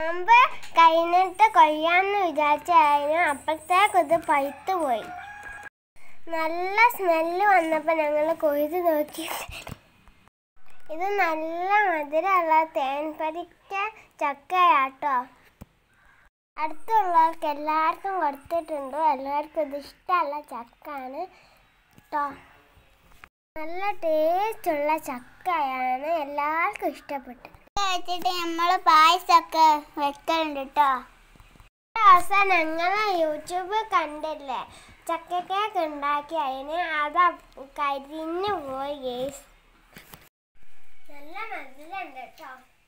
നോമ്പ് കഴിഞ്ഞിട്ട് കൊയ്യാന്ന് വിചാരിച്ചായിരുന്നു അപ്പോഴത്തേക്ക് ഇത് പഴുത്തു പോയി നല്ല സ്മെല്ല് വന്നപ്പോൾ ഞങ്ങൾ കൊയ്ത് നോക്കി ഇത് നല്ല മധുരമുള്ള തേൻ പരിക്ക ചക്കയാട്ടോ അടുത്തുള്ളവർക്ക് എല്ലാവർക്കും കൊടുത്തിട്ടുണ്ട് എല്ലാവർക്കും ഇത് ഇഷ്ടമുള്ള ചക്കാണ് കേട്ടോ നല്ല ടേസ്റ്റുള്ള ചക്കയാണ് എല്ലാവർക്കും ഇഷ്ടപ്പെട്ടത് വെച്ചിട്ട് നമ്മൾ പായസമൊക്കെ വെക്കലുണ്ട് കേട്ടോ ദിവസം ഞങ്ങൾ യൂട്യൂബ് കണ്ടില്ലേ ചക്ക കേക്ക് ഉണ്ടാക്കി അതിന് അത് കരിഞ്ഞു പോയി ഗേസ് നല്ല മധുരമുണ്ട് കേട്ടോ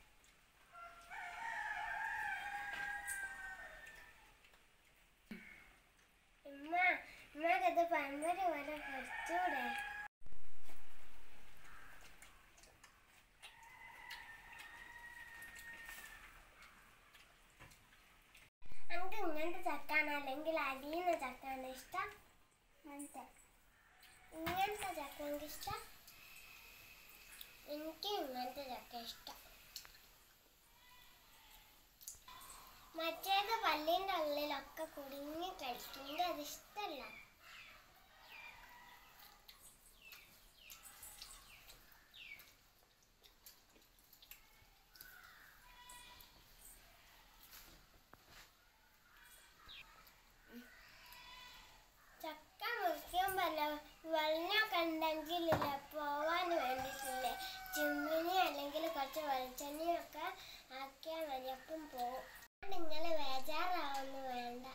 ഉമ്മ ഉമ്മക്കത് പമ്പര് പോലെ പൊരിച്ചൂടെ നമുക്ക് ഇങ്ങനത്തെ ചക്കാണ് അല്ലെങ്കിൽ അടിയുന്ന ചക്കാണ് ഇഷ്ടം ഇങ്ങനത്തെ ഇങ്ങനത്തെ ചക്ക എനിക്ക് ഇഷ്ടം എനിക്ക് ഇങ്ങനത്തെ ചക്ക ഇഷ്ടം മറ്റേത് പല്ലിൻ്റെ ഉള്ളിലൊക്കെ കുടുങ്ങി കഴിക്കുന്നത് അത് ഇഷ്ടമല്ല ചക്ക മുറിക്കുമ്പല്ല വെള്ളമൊക്കെ ഉണ്ടെങ്കിലില്ല പോവാൻ വേണ്ടിയിട്ടില്ലേ ചിമ്മിനി അല്ലെങ്കിൽ കുറച്ച് വെളിച്ചെണ്ണയൊക്കെ ആക്കിയാൽ മതി അപ്പം പോവും നിങ്ങൾ ബേജാറാവൊന്നും വേണ്ട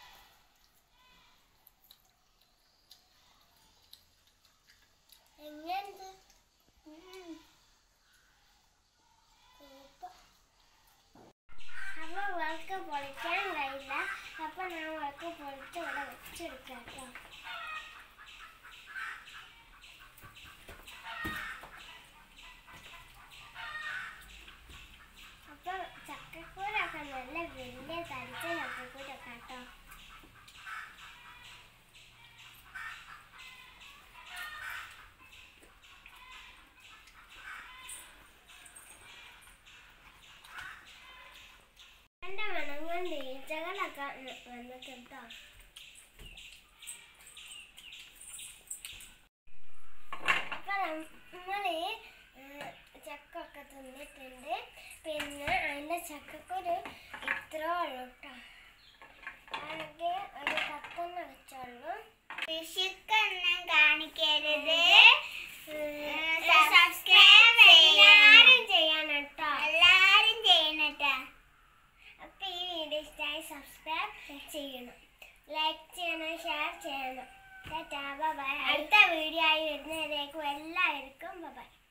എങ്ങനെയുണ്ട് ഉം. സൂപ്പർ. അപ്പൊ വിളക്ക് പൊളിക്കാൻ കഴിയില്ല അപ്പൊ ഞാൻ വിളക്ക് പൊളിച്ച് ഇവിടെ വെച്ചെടുക്കാം കേട്ടോ അപ്പൊ ചക്കക്കൂരൊക്കെ നല്ല വലിയ തരിച്ച ചക്കക്കൂരൊക്കെ കേട്ടോ എന്റെ മണം കൊണ്ട് ഈച്ചകളൊക്കെ ന- വന്നിട്ടുണ്ടോ അപ്പൊ നമ്മള് ചക്ക ഒക്കെ തിന്നിട്ടുണ്ട് പിന്നെ അതിന്റെ ചക്കക്കൊരു ഇത്ര ഉള്ളു കേട്ടോ ആകെ ഒരു പത്തെണ്ണം വെച്ചോളൂ വിശുക്കൊന്നും കാണിക്കരുത് സബ്സ്ക്രൈബ് എല്ലാരും ചെയ്യണം കേട്ടോ എല്ലാരും ചെയ്യണട്ടാ അപ്പൊ ഈ വീഡിയോ ഇഷ്ടമായി സബ്സ്ക്രൈബ് ചെയ്യണം ലൈക്ക് ചെയ്യണം ഷെയർ ചെയ്യണം ടാറ്റാ ബൈ അടുത്ത വീഡിയോ ആയി വരുന്നവരേക്കും എല്ലാവർക്കും ബൈ